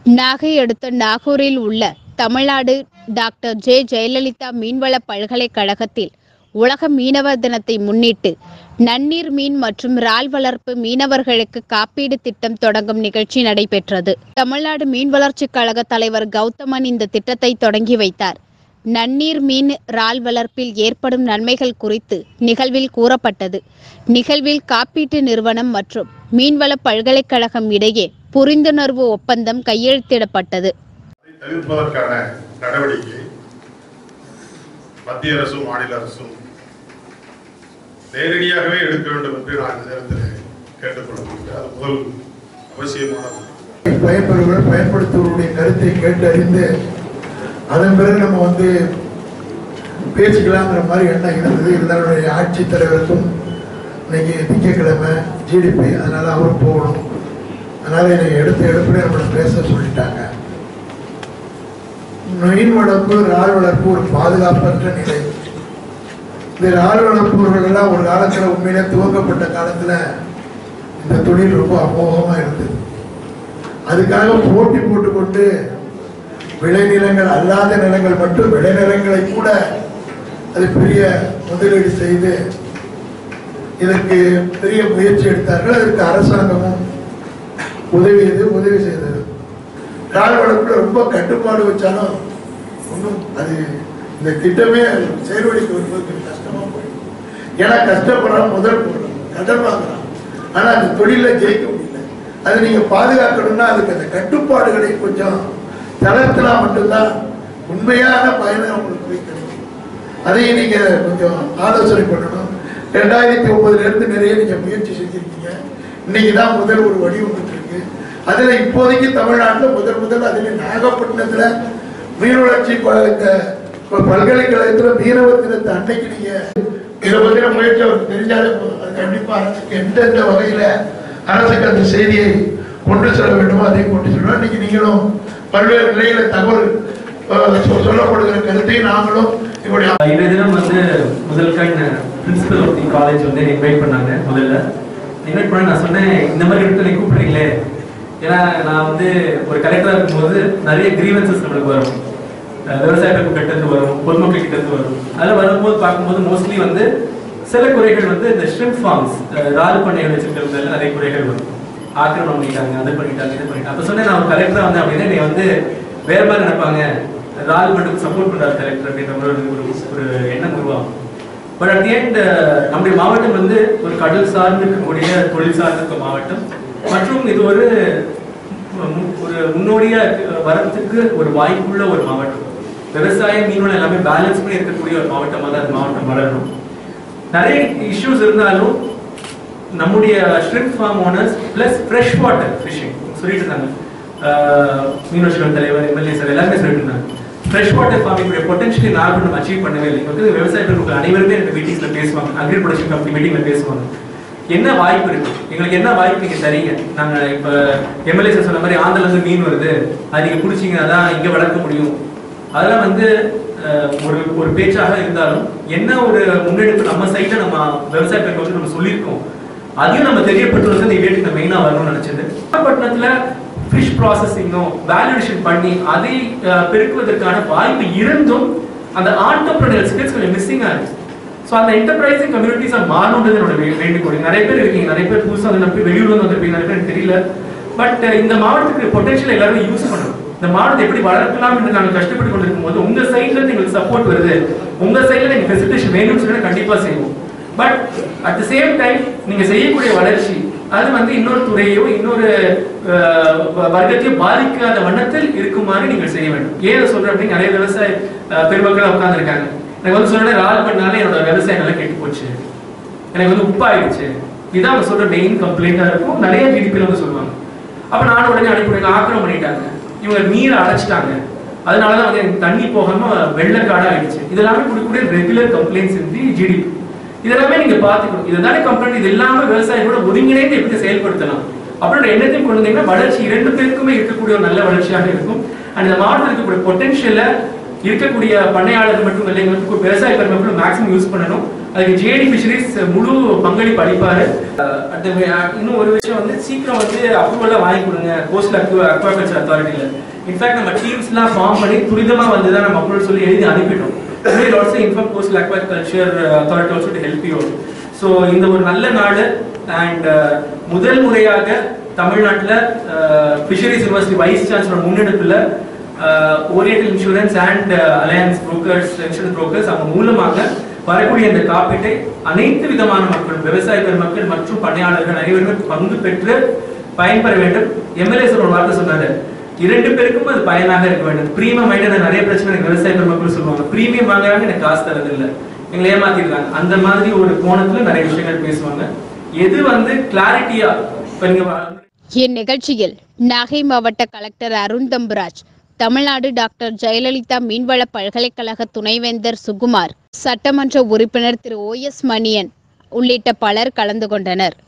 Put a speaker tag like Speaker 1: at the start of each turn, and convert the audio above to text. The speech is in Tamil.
Speaker 1: நாகை அடுத்த நாகூரில் உள்ள தமிழ்நாடு டாக்டர் ஜே ஜெயலலிதா மீன்வள பல்கலைக்கழகத்தில் உலக மீனவர் தினத்தை முன்னிட்டு நன்னீர் மீன் மற்றும் இறால் வளர்ப்பு மீனவர்களுக்கு காப்பீடு திட்டம் தொடங்கும் நிகழ்ச்சி நடைபெற்றது தமிழ்நாடு மீன் வளர்ச்சிக் கழக தலைவர் கௌதமன் இந்த திட்டத்தை தொடங்கி வைத்தார் நன்னீர் மீன் இறால் வளர்ப்பில் ஏற்படும் நன்மைகள் குறித்து நிகழ்வில் கூறப்பட்டது நிகழ்வில் காப்பீட்டு நிறுவனம் மற்றும் மீன்வள பல்கலைக்கழகம் இடையே புரிந்துணர்வு ஒப்பந்தம் கையெழுத்திடப்பட்டது
Speaker 2: அதை தவிர்ப்பதற்கான நடவடிக்கை மத்திய அரசும் மாநில அரசும் நேரடியாகவே எடுக்க வேண்டும் என்று நான் இந்த நேரத்தில் கேட்டுக்கொள்கிறேன் அது முதல் அவசியமான ஒன்று.
Speaker 3: பயன்பெறுவர் பயன்படுத்துவருடைய கருத்தை கேட்டறிந்து அதன் பிறகு நம்ம வந்து பேசிக்கலாங்கிற மாதிரி எண்ணம் இருந்தது இருந்தாலும் ஆட்சித் தலைவருக்கும் இன்னைக்கு திங்கட்கிழமை ஜிடிபி அதனால அவரும் போகணும் அதனால என்னை எடுத்த எடுப்புல நம்மளை பேச சொல்லிட்டாங்க மீன் வளர்ப்பு இறால் வளர்ப்பு ஒரு பாதுகாப்பற்ற நிலை இந்த இறால் வளர்ப்புகள் எல்லாம் ஒரு காலத்துல உண்மையிலே துவக்கப்பட்ட காலத்துல இந்த தொழில் ரொம்ப அமோகமா இருந்தது அதுக்காக போட்டி போட்டுக்கொண்டு விளைநிலங்கள் அல்லாத நிலங்கள் மட்டும் விளைநிலங்களை கூட அது பெரிய முதலீடு செய்து இதற்கு பெரிய முயற்சி எடுத்தார்கள் அதற்கு அரசாங்கமும் உதவியது உதவி செய்தது கால் வளர்ப்புல ரொம்ப கட்டுப்பாடு வச்சாலும் ஒன்றும் அது இந்த திட்டமே செயல்வழிக்கு வரும்போது கொஞ்சம் கஷ்டமா போயிடும் ஏன்னா கஷ்டப்படுறான் முதல் போடுறான் கடன் வாங்குறான் ஆனா அந்த தொழில ஜெயிக்க முடியல அதை நீங்க பாதுகாக்கணும்னா அதுக்கு அந்த கட்டுப்பாடுகளை கொஞ்சம் தளர்த்தினா மட்டும்தான் உண்மையான பயனை உங்களுக்கு போய் கிடைக்கும் அதையும் நீங்க கொஞ்சம் ஆலோசனை பண்ணணும் ரெண்டாயிரத்தி ஒன்பதுல இருந்து நிறைய நீங்க முயற்சி செஞ்சிருக்கீங்க இன்னைக்கு தான் முதல் ஒரு வடிவமைப்பு இருக்கு அதுல இப்போதைக்கு தமிழ்நாட்டுல முதல் முதல் அதுல நாகப்பட்டினத்துல மீன் வளர்ச்சி ப- இந்த ப- பல்கலைக்கழகத்துல மீனவர் தினத்தை அன்னைக்கு நீங்க இதை பத்தின முயற்சி அவருக்கு தெரிஞ்சாலே போதும் அது கண்டிப்பா அரசுக்கு எந்தெந்த வகையில அரசுக்கு அந்த செய்தியை கொண்டு செல்ல வேண்டுமோ அதை கொண்டு செல்வோம் இன்னைக்கு நீங்களும் பல்வேறு நிலையில தகவல் அஹ், சொ- சொல்லப்படுகிற கருத்தையும் நாங்களும் எங்களுடைய
Speaker 4: இன்றைய தினம் வந்து முதல் கண் பிரின்சிபல் ஆஃப் தி காலேஜ் வந்து இன்வைட் பண்ணாங்க முதல்ல இன்வைட் பண்ண நான் சொன்னேன் இந்த மாதிரி இடத்துல நீ கூப்பிடுறீங்களே ஏன்னா நான் வந்து ஒரு கலெக்டராக இருக்கும்போது நிறைய கிரீவன்சஸ் நம்மளுக்கு வரும் அஹ் விவசாயிகளுக்கு கிட்ட இருந்து வரும் பொதுமக்கள் கிட்ட இருந்து வரும் அதில் வரும்போது பார்க்கும்போது மோஸ்ட்லி வந்து சில குறைகள் வந்து இந்த ஷ்ரிம்ப் ஃபார்ம்ஸ் ரால் பண்ணைகள் வச்சிருக்கிறதுல நிறைய குறைகள் வரும் ஆக்கிரமணம் பண்ணிட்டாங்க அது பண்ணிட்டாங்க இது பண்ணிட்டாங்க அப்போ சொன்னேன் நான் ஒரு கலெக்டராக வந்தேன் அப்படின்னா நீ வந்து வேற மாதிரி நினைப்பாங்க ரால் மட்டும் சப்போர்ட் பண்றாரு கலெக்டர் அப்படின்ற மாதிரி ஒரு ஒரு ஒரு எண்ணம் உருவாகும் பட் அட் எண்ட் நம்முடைய மாவட்டம் வந்து ஒரு கடல் சார்ந்து இருக்கக்கூடிய தொழில் சார்ந்து இருக்க மாவட்டம் மற்றும் இது ஒரு மு- ஒரு முன்னோடியா இருக்க- வரத்துக்கு ஒரு வாய்ப்புள்ள ஒரு மாவட்டம் விவசாயம் மீன்வளம் எல்லாமே பேலன்ஸ் பண்ணி இருக்கக்கூடிய ஒரு மாவட்டமாக தான் அந்த மாவட்டம் வளரணும் நிறைய இஷ்யூஸ் இருந்தாலும் நம்முடைய shrimp farm owners plus fresh water fishing சொல்லிட்டு இருந்தாங்க ஆஹ் மீனவர்கள் தலைவர் எம்எல்ஏ சார் எல்லாருமே சொல்லிட்டு இருந்தாங்க fresh water farming potentially normal நம்ம அச்சீவ் பண்ணவே இல்லை இங்க வந்து விவசாயிகள் அனைவருமே எனக்கு மீட்டிங்ஸ்ல பேசுவாங்க அக்ரி ப்ரொடக்ஷன் கம்பெனி மீட்டிங்ல பேசுவாங்க என்ன வாய்ப்பு இருக்கு எங்களுக்கு என்ன வாய்ப்பு நீங்க தரீங்க நாங்க இப்ப எம்எல்ஏ சார் சொன்ன மாதிரி ஆந்திரில இருந்து மீன் வருது அது நீங்க பிடிச்சீங்க அதான் இங்க வளர்க்க முடியும் அதெல்லாம் வந்து அஹ், ஒரு ஒரு பேச்சாக இருந்தாலும் என்ன ஒரு முன்னெடுப்பு நம்ம சைட்ல நம்ம விவசாய பெண்கள் வந்து நம்ம சொல்லியிருக்கோம் அதையும் நம்ம தெரியப்படுத்துறது இந்த இவேட்டுக்கு மெயினா வரணும்னு நினைச்சது நாகப்பட்டினத்துல ஃபிஷ் ப்ராசஸிங்கும் வேல்யூடேஷன் பண்ணி அதை அஹ், பெருக்குவதற்கான வாய்ப்பு இருந்தும் அந்த ஆண்டர்பிரினர் ஸ்கில்ஸ் கொஞ்சம் மிஸ்ஸிங்கா இருக்கு ஸோ அந்த என்டர்பிரைசிங் கம்யூனிட்டிஸா மாறணுன்றது என்னோட வே- வேண்டுகோள் நிறைய பேர் இருக்கீங்க நிறைய பேர் புதுசாக வந்து நம்பி வெளியூர்ல இருந்து வந்திருப்பீங்க நிறைய பேர் எனக்கு தெரியல பட் இந்த மாவட்டத்துக்கு பொட்டன்ஷியல் எல்லாரும் யூஸ் பண்ணணும் இந்த மாவட்டத்தை எப்படி வளர்க்கலாம் என்று நாங்கள் கஷ்டப்பட்டு கொண்டிருக்கும் போது உங்க சைட்ல இருந்து எங்களுக்கு சப்போர்ட் வருது உங்க சைட்ல நீங்க ஃபெசிலிட்டேஷன் வேணும்னு சொல்லி கண்டிப்பா செய்வோம் but at the same time நீங்க செய்யக்கூடிய வளர்ச்சி அது வந்து இன்னொரு துறையோ இன்னொரு அஹ், வ- வர்க்கத்தையோ பாதிக்காத வண்ணத்தில் இருக்குமாறு நீங்கள் செய்ய வேண்டும் ஏன் இதை சொல்றேன் அப்படின்னு நிறைய விவசாய அஹ், பெருமக்கள் உட்கார்ந்துருக்காங்க எனக்கு வந்து சொன்ன ரால் பண்ணாலே என்னோட விவசாயம் நல்லா கெட்டு போச்சு எனக்கு வந்து உப்பாயிடுச்சு இதான் அவங்க சொல்ற மெயின் கம்ப்ளைண்டா இருக்கும் நிறைய ஜிடிபில வந்து சொல்லுவாங்க அப்ப நானும் உடனே அனுப்பிவிடுங்க ஆக்கிரம் பண்ணிட்டாங்க இவங்க நீரை அடைச்சிட்டாங்க அதனாலதான் வந்து எனக்கு தண்ணி போகாம வெள்ளக்காடா ஆயிடுச்சு இதெல்லாமே கொடுக்கக்கூடிய ரெகுலர் கம்ப்ளைண்ட்ஸ் இந்தி ஜிடிபி இதெல்லாமே நீங்க பாத்துக்கணும் இதுதானே கம்ப்ளைண்ட் இது இல்லாம விவசாயிகளோட ஒருங்கிணைந்து எப்படி செயல்படுத்தலாம் அப்படின்ற எண்ணத்தையும் கொண்டு வந்தீங்கன்னா வளர்ச்சி இரண்டு பேருக்குமே இருக்கக்கூடிய ஒரு நல்ல வளர்ச்சியாக இருக்கும் அண்ட் இந்த மாவட்டத்தில் இருக்கக்கூடிய பொட்டன்ஷியலை இருக்கக்கூடிய பண்ணையாளர்கள் மட்டும் இல்லை எங்களுக்கு விவசாய பெருமக்களும் மேக்ஸிமம் யூஸ் பண்ணணும் அதுக்கு ஜேடி ஃபிஷரிஸ் முழு பங்களிப்பு அளிப்பாரு அஹ் அடுத்த வே- அஹ் இன்னும் ஒரு விஷயம் வந்து சீக்கிரம் வந்து அப்ரூவலாக வாங்கி கொடுங்க கோஸ்டல் அக்வா அக்வாகல்ச்சர் அத்தாரிட்டியில் இன்ஃபேக்ட் நம்ம டீம்ஸ்லாம் ஃபார்ம் பண்ணி துரிதமாக வந்து தான் நம்ம அப்ரூவல் சொல்லி எழுதி அனுப்பிட்டோம் will also inform coastal aquaculture authority also to help you so இந்த ஒரு நல்ல நாடு அண்ட் முதல் முறையாக தமிழ்நாட்டில் ஃபிஷரிஸ் யூனிவர்சிட்டி வைஸ் சான்சலர் முன்னெடுப்பில் oriental insurance and alliance brokers insurance brokers அவங்க மூலமாக வரக்கூடிய இந்த காப்பீட்டை அனைத்து விதமான மக்கள் விவசாய பெருமக்கள் மற்றும் பணியாளர்கள் அனைவருமே பங்கு பெற்று பயன்பெற வேண்டும் எம்எல்ஏ சார் ஒரு வார்த்தை சொன்னாரு இரண்டு பேருக்கும் அது பயனாக இருக்க வேண்டும் பிரீமியம் வாங்கிட்டு நிறைய பிரச்சனை எனக்கு விவசாய பெருமக்கள் சொல்லுவாங்க பிரீமியம் வாங்குறாங்க எனக்கு காசு தரது இல்ல எங்களை ஏமாத்திடுறாங்க அந்த மாதிரி ஒரு கோணத்துல நிறைய விஷயங்கள் பேசுவாங்க எது வந்து கிளாரிட்டியா இப்ப நீங்க வ-
Speaker 1: இந்நிகழ்ச்சியில் நாகை மாவட்ட கலெக்டர் அருண் தம்புராஜ் தமிழ்நாடு டாக்டர் ஜெயலலிதா மீன்வள பல்கலைக்கழக துணைவேந்தர் சுகுமார் சட்டமன்ற உறுப்பினர் திரு ஓ எஸ் மணியன் உள்ளிட்ட பலர் கலந்து கொண்டனர்